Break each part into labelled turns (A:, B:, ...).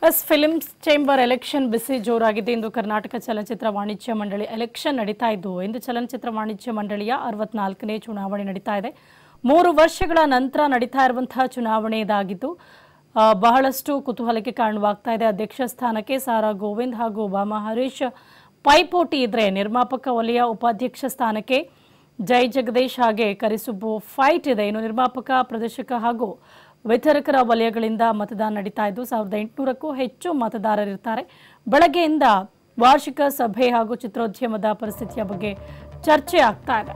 A: S films chamber election ಬಿಸಿ ಜೋರಾಗಿದೆ ಇಂದು ಕರ್ನಾಟಕ ಚಲನಚಿತ್ರ ವಾಣಿಜ್ಯ ಮಂಡಳಿ ಎಲೆಕ್ಷನ್ ನಡೀತಾ ಇದ್ದು ಇಂದು ಚಲನಚಿತ್ರ ವಾಣಿಜ್ಯ ಮಂಡಳಿಯ ಅರವತ್ನಾಲ್ಕನೇ ಚುನಾವಣೆ ನಡೀತಾ ಇದೆ ಮೂರು ವರ್ಷಗಳ ನಂತರ ನಡೀತಾ ಇರುವಂತಹ ಚುನಾವಣೆ ಇದಾಗಿದ್ದು ಆ, ಬಹಳಷ್ಟು ಕುತೂಹಲಕ್ಕೆ ಕಾರಣವಾಗ್ತಾ ಇದೆ ಅಧ್ಯಕ್ಷ ಸ್ಥಾನಕ್ಕೆ ಸಾರಾ ಗೋವಿಂದ್ ಹಾಗೂ ಬಾಮಾ ಹರೀಶ್ ಪೈಪೋಟಿ ಇದ್ರೆ ನಿರ್ಮಾಪಕ ವಲಯ ಉಪಾಧ್ಯಕ್ಷ ಸ್ಥಾನಕ್ಕೆ ಜೈ ಜಗದೀಶ್ ಹಾಗೆ ಕರಿಸುಬ್ಬು ಫೈಟ್ ಇದೆ ಇನ್ನು ನಿರ್ಮಾಪಕ ಪ್ರದರ್ಶಕ ಹಾಗೂ ವಿತರಕರ ವಲಯಗಳಿಂದ ಮತದಾನ ನಡೀತಾ ಇದ್ದು ಸಾವಿರದ ಎಂಟುನೂರಕ್ಕೂ ಹೆಚ್ಚು ಮತದಾರರಿರ್ತಾರೆ ಬೆಳಗ್ಗೆಯಿಂದ ವಾರ್ಷಿಕ ಸಭೆ ಹಾಗೂ ಚಿತ್ರೋದ್ಯಮದ ಪರಿಸ್ಥಿತಿಯ ಬಗ್ಗೆ ಚರ್ಚೆ ಆಗ್ತಾ ಇದೆ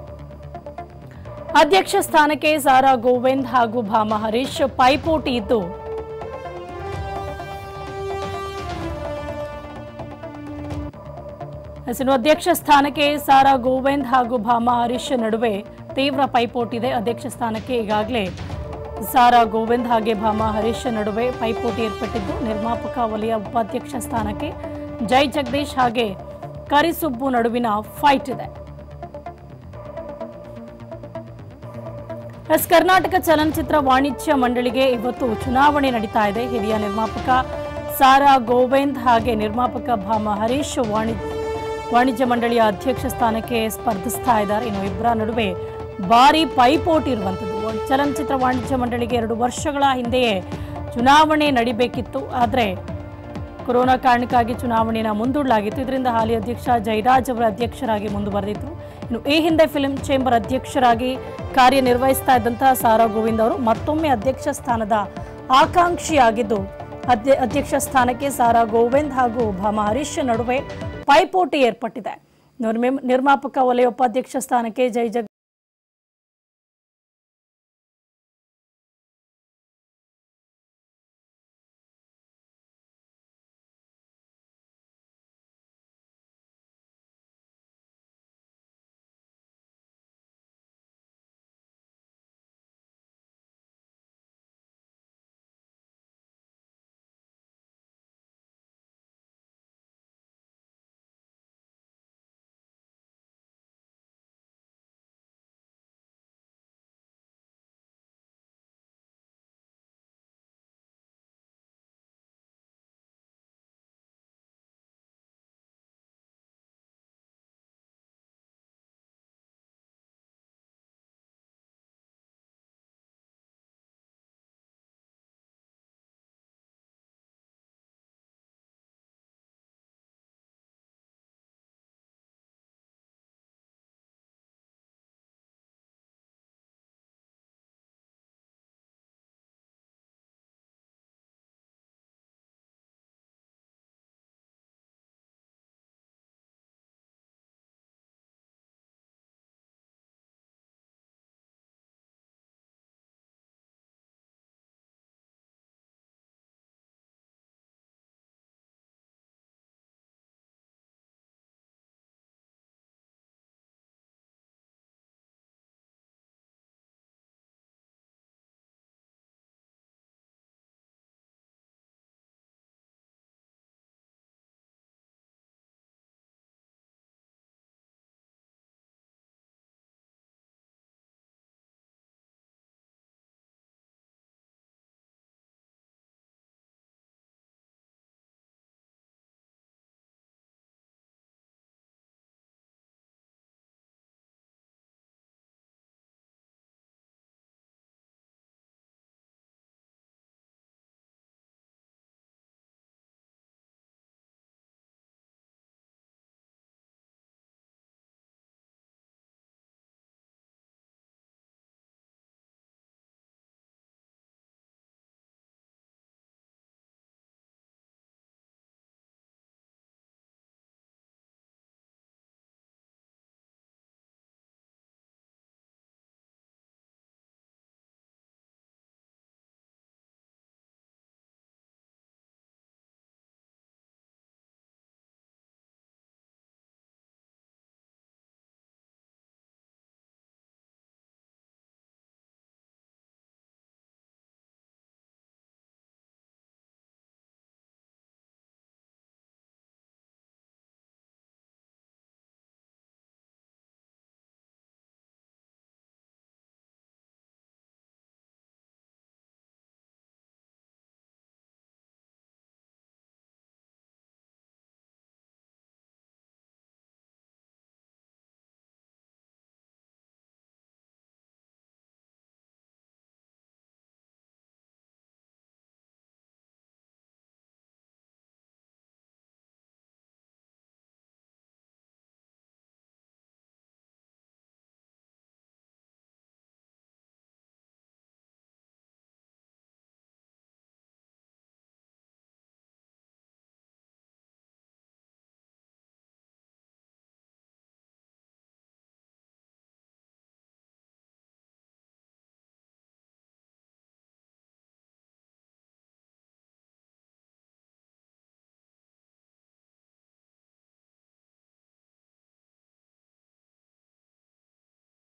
A: ಅಧ್ಯಕ್ಷ ಸ್ಥಾನಕ್ಕೆ ಸಾರಾ ಗೋವಿಂದ್ ಹಾಗೂ ಭಾಮಾ ಹರೀಶ್ ಪೈಪೋಟಿ ಇದ್ದು ಹೆಸರು ಅಧ್ಯಕ್ಷ ಸ್ಥಾನಕ್ಕೆ ಸಾರಾ ಗೋವಿಂದ್ ಹಾಗೂ ಭಾಮಾ ಹರೀಶ್ ನಡುವೆ ತೀವ್ರ ಪೈಪೋಟಿ ಇದೆ ಅಧ್ಯಕ್ಷ ಸ್ಥಾನಕ್ಕೆ ಈಗಾಗಲೇ ಸಾರಾ ಗೋವಿಂದ್ ಹಾಗೆ ಭಾಮಾ ಹರೀಶ್ ನಡುವೆ ಪೈಪೋಟಿ ಏರ್ಪಟ್ಟಿದ್ದು ನಿರ್ಮಾಪಕ ವಲಯ ಉಪಾಧ್ಯಕ್ಷ ಸ್ಥಾನಕ್ಕೆ ಜೈ ಜಗದೀಶ್ ಹಾಗೆ ಕರಿಸುಬ್ಬು ನಡುವಿನ ಫೈಟ್ ಇದೆ ಎಸ್ ಕರ್ನಾಟಕ ಚಲನಚಿತ್ರ ವಾಣಿಜ್ಯ ಮಂಡಳಿಗೆ ಇವತ್ತು ಚುನಾವಣೆ ನಡೀತಾ ಇದೆ ಹಿರಿಯ ನಿರ್ಮಾಪಕ ಸಾರಾ ಗೋವಿಂದ್ ಹಾಗೆ ನಿರ್ಮಾಪಕ ಭಾಮಾ ಹರೀಶ್ ವಾಣಿಜ್ಯ ವಾಣಿಜ್ಯ ಮಂಡಳಿಯ ಅಧ್ಯಕ್ಷ ಸ್ಥಾನಕ್ಕೆ ಸ್ಪರ್ಧಿಸ್ತಾ ಇದ್ದಾರೆ ಇನ್ನು ಇಬ್ಬರ ನಡುವೆ ಭಾರಿ ಪೈಪೋಟಿ ಇರುವಂಥದ್ದು ಚಲನಚಿತ್ರ ವಾಣಿಜ್ಯ ಮಂಡಳಿಗೆ ಎರಡು ವರ್ಷಗಳ ಹಿಂದೆಯೇ ಚುನಾವಣೆ ನಡಿಬೇಕಿತ್ತು ಆದರೆ ಕೊರೋನಾ ಕಾರಣಕ್ಕಾಗಿ ಚುನಾವಣೆಯನ್ನು ಮುಂದೂಡಲಾಗಿತ್ತು ಇದರಿಂದ ಹಾಲಿ ಅಧ್ಯಕ್ಷ ಜಯರಾಜ್ ಅವರ ಅಧ್ಯಕ್ಷರಾಗಿ ಮುಂದುವರೆದಿದ್ರು ಇನ್ನು ಈ ಹಿಂದೆ ಫಿಲ್ಮ್ ಚೇಂಬರ್ ಅಧ್ಯಕ್ಷರಾಗಿ ಕಾರ್ಯನಿರ್ವಹಿಸ್ತಾ ಇದ್ದಂತಹ ಸಾರಾ ಗೋವಿಂದ್ ಅವರು ಮತ್ತೊಮ್ಮೆ ಅಧ್ಯಕ್ಷ ಸ್ಥಾನದ ಆಕಾಂಕ್ಷಿಯಾಗಿದ್ದು ಅಧ್ಯ ಅಧ್ಯಕ್ಷ ಸ್ಥಾನಕ್ಕೆ ಸಾರಾ ಗೋವಿಂದ್ ಹಾಗೂ ಭಾಮಾ ಹರೀಶ್ ನಡುವೆ ಪೈಪೋಟಿ ಏರ್ಪಟ್ಟಿದೆ ನಿರ್ಮಿ- ನಿರ್ಮಾಪಕ ವಲಯ ಉಪಾಧ್ಯಕ್ಷ ಸ್ಥಾನಕ್ಕೆ ಜೈ ಜಗ್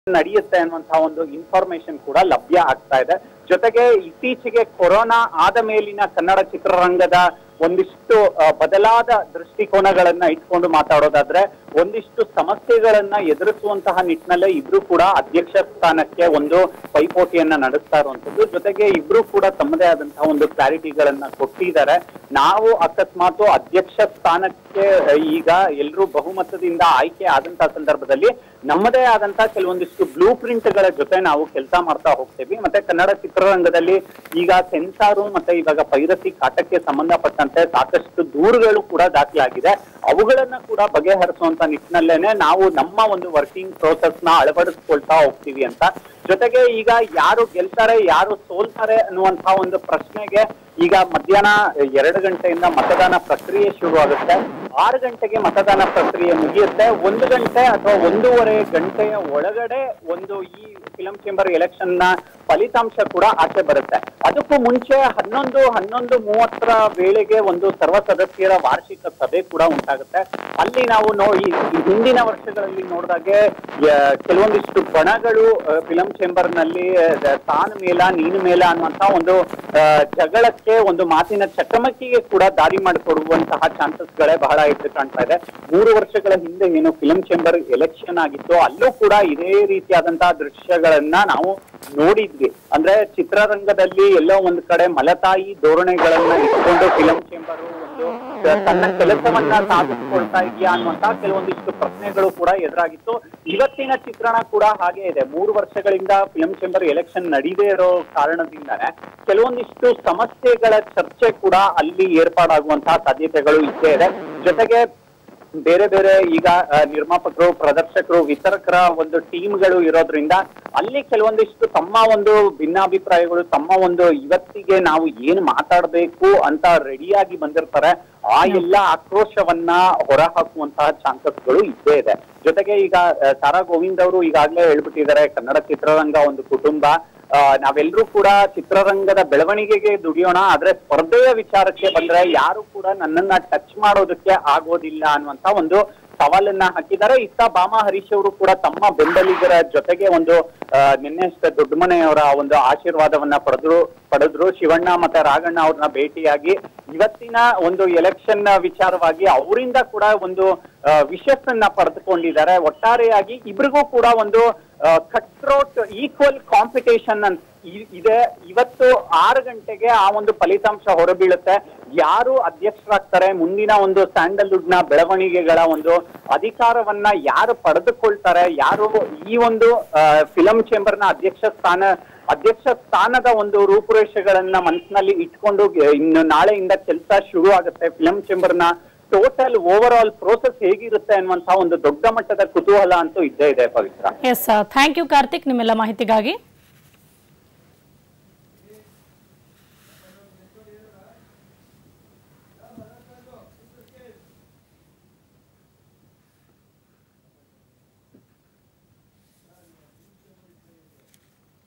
B: ನಡೆಯುತ್ತೆ ಅನ್ನುವಂತಹ ಒಂದು ಇನ್ಫಾರ್ಮೇಶನ್ ಕೂಡ ಲಭ್ಯ ಆಗ್ತಾ ಇದೆ ಜೊತೆಗೆ ಇತ್ತೀಚೆಗೆ ಕೊರೋನಾ ಆದ ಮೇಲಿನ ಕನ್ನಡ ಚಿತ್ರರಂಗದ ಒಂದಿಷ್ಟು ಆ, ಬದಲಾದ ದೃಷ್ಟಿಕೋನಗಳನ್ನ ಇಟ್ಕೊಂಡು ಮಾತಾಡೋದಾದ್ರೆ ಒಂದಿಷ್ಟು ಸಮಸ್ಯೆಗಳನ್ನ ಎದುರಿಸುವಂತಹ ನಿಟ್ಟಿನಲ್ಲೇ ಇಬ್ರು ಕೂಡ ಅಧ್ಯಕ್ಷ ಸ್ಥಾನಕ್ಕೆ ಒಂದು ಪೈಪೋಟಿಯನ್ನ ನಡೆಸ್ತಾ ಇರುವಂತದ್ದು ಜೊತೆಗೆ ಇಬ್ರು ಕೂಡ ತಮ್ಮದೇ ಆದಂತಹ ಒಂದು ಕ್ಲಾರಿಟಿಗಳನ್ನ ಕೊಟ್ಟಿದ್ದಾರೆ ನಾವು ಅಕಸ್ಮಾತ್ ಅಧ್ಯಕ್ಷ ಸ್ಥಾನಕ್ಕೆ ಆ, ಈಗ ಎಲ್ಲರೂ ಬಹುಮತದಿಂದ ಆಯ್ಕೆ ಆದಂತಹ ಸಂದರ್ಭದಲ್ಲಿ ನಮ್ಮದೇ ಆದಂತಹ ಕೆಲವೊಂದಿಷ್ಟು ಬ್ಲೂ ಪ್ರಿಂಟ್ಗಳ ಜೊತೆ ನಾವು ಕೆಲಸ ಮಾಡ್ತಾ ಹೋಗ್ತೇವೆ ಮತ್ತೆ ಕನ್ನಡ ಚಿತ್ರರಂಗದಲ್ಲಿ ಈಗ ಸೆನ್ಸಾರು ಮತ್ತೆ ಇವಾಗ ಪೈರಸಿ ಕಾಟಕ್ಕೆ ಸಂಬಂಧಪಟ್ಟಂತೆ ಸಾಕಷ್ಟು ದೂರುಗಳು ಕೂಡ ದಾಖಲಾಗಿದೆ ಅವುಗಳನ್ನ ಕೂಡ ಬಗೆಹರಿಸುವಂತ ನಿಟ್ಟಿನಲ್ಲೇನೆ ನಾವು ನಮ್ಮ ಒಂದು ವರ್ಕಿಂಗ್ ಪ್ರೋಸೆಸ್ ನ ಅಳವಡಿಸ್ಕೊಳ್ತಾ ಹೋಗ್ತೀವಿ ಅಂತ ಜೊತೆಗೆ ಈಗ ಯಾರು ಗೆಲ್ತಾರೆ ಯಾರು ಸೋಲ್ತಾರೆ ಅನ್ನುವಂತಹ ಒಂದು ಪ್ರಶ್ನೆಗೆ ಈಗ ಮಧ್ಯಾಹ್ನ ಎರಡು ಗಂಟೆಯಿಂದ ಮತದಾನ ಪ್ರಕ್ರಿಯೆ ಶುರು ಆಗುತ್ತೆ ಆರು ಗಂಟೆಗೆ ಮತದಾನ ಪ್ರಕ್ರಿಯೆ ಮುಗಿಯುತ್ತೆ ಒಂದು ಗಂಟೆ ಅಥವಾ ಒಂದೂವರೆ ಗಂಟೆಯ ಒಳಗಡೆ ಒಂದು ಈ ಫಿಲಂ ಚೇಂಬರ್ ಎಲೆಕ್ಷನ್ ನ ಫಲಿತಾಂಶ ಕೂಡ ಆಚೆ ಬರುತ್ತೆ ಅದಕ್ಕೂ ಮುಂಚೆ ಹನ್ನೊಂದು ಹನ್ನೊಂದು ಮೂವತ್ತರ ವೇಳೆಗೆ ಒಂದು ಸರ್ವ ಸದಸ್ಯರ ವಾರ್ಷಿಕ ಸಭೆ ಕೂಡ ಉಂಟಾಗುತ್ತೆ ಅಲ್ಲಿ ನಾವು ನೋ ಈ ಈ ಹಿಂದಿನ ವರ್ಷಗಳಲ್ಲಿ ನೋಡಿದಾಗೆ ಆ, ಕೆಲವೊಂದಿಷ್ಟು ಬಣಗಳು ಫಿಲಂ ಚೇಂಬರ್ ನಲ್ಲಿ ಆ, ತಾನು ಮೇಲ ನೀನು ಮೇಲ ಅನ್ನುವಂತಹ ಒಂದು ಆ, ಜಗಳಕ್ಕೆ ಒಂದು ಮಾತಿನ ಚಕಮಕಿಗೆ ಕೂಡ ದಾರಿ ಮಾಡಿಕೊಡುವಂತಹ ಚಾನ್ಸಸ್ ಗಳೇ ಬಹಳ ಎದ್ದು ಕಾಣ್ತಾ ಇದೆ ಮೂರು ವರ್ಷಗಳ ಹಿಂದೆ ಏನು ಫಿಲಂ ಚೇಂಬರ್ ಎಲೆಕ್ಷನ್ ಆಗಿತ್ತು ಅಲ್ಲೂ ಕೂಡ ಇದೇ ರೀತಿಯಾದಂತಹ ದೃಶ್ಯಗಳನ್ನ ನಾವು ನೋಡಿದ್ವಿ ಅಂದ್ರೆ ಚಿತ್ರರಂಗದಲ್ಲಿ ಎಲ್ಲೋ ಒಂದ್ ಕಡೆ ಮಲತಾಯಿ ಧೋರಣೆಗಳನ್ನ ಇಟ್ಕೊಂಡು ಫಿಲಂ ಚೇಂಬರ್ ಒಂದು ತನ್ನ ಕೆಲಸವನ್ನ ಸಾಧಿಸಿಕೊಳ್ತಾ ಇದೆಯಾ ಅನ್ನುವಂತಹ ಕೆಲವೊಂದಿಷ್ಟು ಪ್ರಶ್ನೆಗಳು ಕೂಡ ಎದುರಾಗಿತ್ತು ಇವತ್ತಿನ ಚಿತ್ರಣ ಕೂಡ ಹಾಗೆ ಇದೆ ಮೂರು ವರ್ಷಗಳಿಂದ ಫಿಲಂ ಚೇಂಬರ್ ಎಲೆಕ್ಷನ್ ನಡೀದೇ ಇರೋ ಕಾರಣದಿಂದಾನೆ ಕೆಲವೊಂದಿಷ್ಟು ಸಮಸ್ಯೆಗಳ ಚರ್ಚೆ ಕೂಡ ಅಲ್ಲಿ ಏರ್ಪಾಡಾಗುವಂತಹ ಸಾಧ್ಯತೆಗಳು ಇದ್ದೇ ಇದೆ ಜೊತೆಗೆ ಬೇರೆ ಬೇರೆ ಈಗ ಆ, ನಿರ್ಮಾಪಕರು ಪ್ರದರ್ಶಕರು ವಿತರಕರ ಒಂದು ಟೀಮ್ಗಳು ಇರೋದ್ರಿಂದ ಅಲ್ಲಿ ಕೆಲವೊಂದಿಷ್ಟು ತಮ್ಮ ಒಂದು ಭಿನ್ನಾಭಿಪ್ರಾಯಗಳು ತಮ್ಮ ಒಂದು ಇವತ್ತಿಗೆ ನಾವು ಏನು ಮಾತಾಡಬೇಕು ಅಂತ ರೆಡಿಯಾಗಿ ಬಂದಿರ್ತಾರೆ ಆ ಎಲ್ಲ ಆಕ್ರೋಶವನ್ನ ಹೊರಹಾಕುವಂತಹ ಚಾನ್ಸಸ್ಗಳು ಇದ್ದೇ ಇದೆ ಜೊತೆಗೆ ಈಗ ಆ, ತಾರಾ ಗೋವಿಂದ್ ಅವರು ಈಗಾಗಲೇ ಹೇಳ್ಬಿಟ್ಟಿದ್ದಾರೆ ಕನ್ನಡ ಚಿತ್ರರಂಗ ಒಂದು ಕುಟುಂಬ ಆ, ನಾವೆಲ್ಲರೂ ಕೂಡ ಚಿತ್ರರಂಗದ ಬೆಳವಣಿಗೆಗೆ ದುಡಿಯೋಣ ಆದ್ರೆ ಸ್ಪರ್ಧೆಯ ವಿಚಾರಕ್ಕೆ ಬಂದ್ರೆ ಯಾರು ಕೂಡ ನನ್ನನ್ನ ಟಚ್ ಮಾಡೋದಕ್ಕೆ ಆಗೋದಿಲ್ಲ ಅನ್ನುವಂತ ಒಂದು ಸವಾಲನ್ನ ಹಾಕಿದ್ದಾರೆ ಇತ್ತ ಬಾಮಾ ಹರೀಶ್ ಅವರು ಕೂಡ ತಮ್ಮ ಬೆಂಬಲಿಗರ ಜೊತೆಗೆ ಒಂದು ಆ, ನಿನ್ನೆ ಅಷ್ಟೇ ದೊಡ್ಡಮನೆಯವರ ಒಂದು ಆಶೀರ್ವಾದವನ್ನ ಪಡೆದ್ರು ಪಡೆದ್ರು ಶಿವಣ್ಣ ಮತ್ತೆ ರಾಘಣ್ಣ ಅವ್ರನ್ನ ಭೇಟಿಯಾಗಿ ಇವತ್ತಿನ ಒಂದು ಎಲೆಕ್ಷನ್ ವಿಚಾರವಾಗಿ ಅವರಿಂದ ಕೂಡ ಒಂದು ವಿಶಸ್ ಅನ್ನ ಪಡೆದುಕೊಂಡಿದ್ದಾರೆ ಒಟ್ಟಾರೆಯಾಗಿ ಇಬ್ರಿಗೂ ಕೂಡ ಒಂದು ಕಟ್ರೋಟ್ ಈಕ್ವಲ್ ಕಾಂಪಿಟೇಷನ್ ಅಂತ ಇ- ಇದೆ ಇವತ್ತು ಆರು ಗಂಟೆಗೆ ಆ ಒಂದು ಫಲಿತಾಂಶ ಹೊರಬೀಳುತ್ತೆ ಯಾರು ಅಧ್ಯಕ್ಷರಾಗ್ತಾರೆ ಮುಂದಿನ ಒಂದು ಸ್ಯಾಂಡಲ್ವುಡ್ ನ ಬೆಳವಣಿಗೆಗಳ ಒಂದು ಅಧಿಕಾರವನ್ನ ಯಾರು ಪಡೆದುಕೊಳ್ತಾರೆ ಯಾರು ಈ ಒಂದು ಫಿಲಂ ಚೇಂಬರ್ ನ ಅಧ್ಯಕ್ಷ ಸ್ಥಾನ ಅಧ್ಯಕ್ಷ ಸ್ಥಾನದ ಒಂದು ರೂಪುರೇಷೆಗಳನ್ನ ಮನಸ್ಸಿನಲ್ಲಿ ಇಟ್ಕೊಂಡು ಗೆ- ಇನ್ನು ನಾಳೆಯಿಂದ ಕೆಲಸ ಶುರು ಆಗುತ್ತೆ ಫಿಲಂ ಚೇಂಬರ್ ನ ಟೋಟಲ್ ಓವರ್ ಆಲ್ ಪ್ರೋಸೆಸ್ ಹೇಗಿರುತ್ತೆ ಅನ್ನುವಂತಹ ಒಂದು ದೊಡ್ಡ ಮಟ್ಟದ ಕುತೂಹಲ ಅಂತೂ ಇದ್ದೇ ಇದೆ Pavitra
A: yes thank you Karthik ನಿಮ್ಮೆಲ್ಲ ಮಾಹಿತಿಗಾಗಿ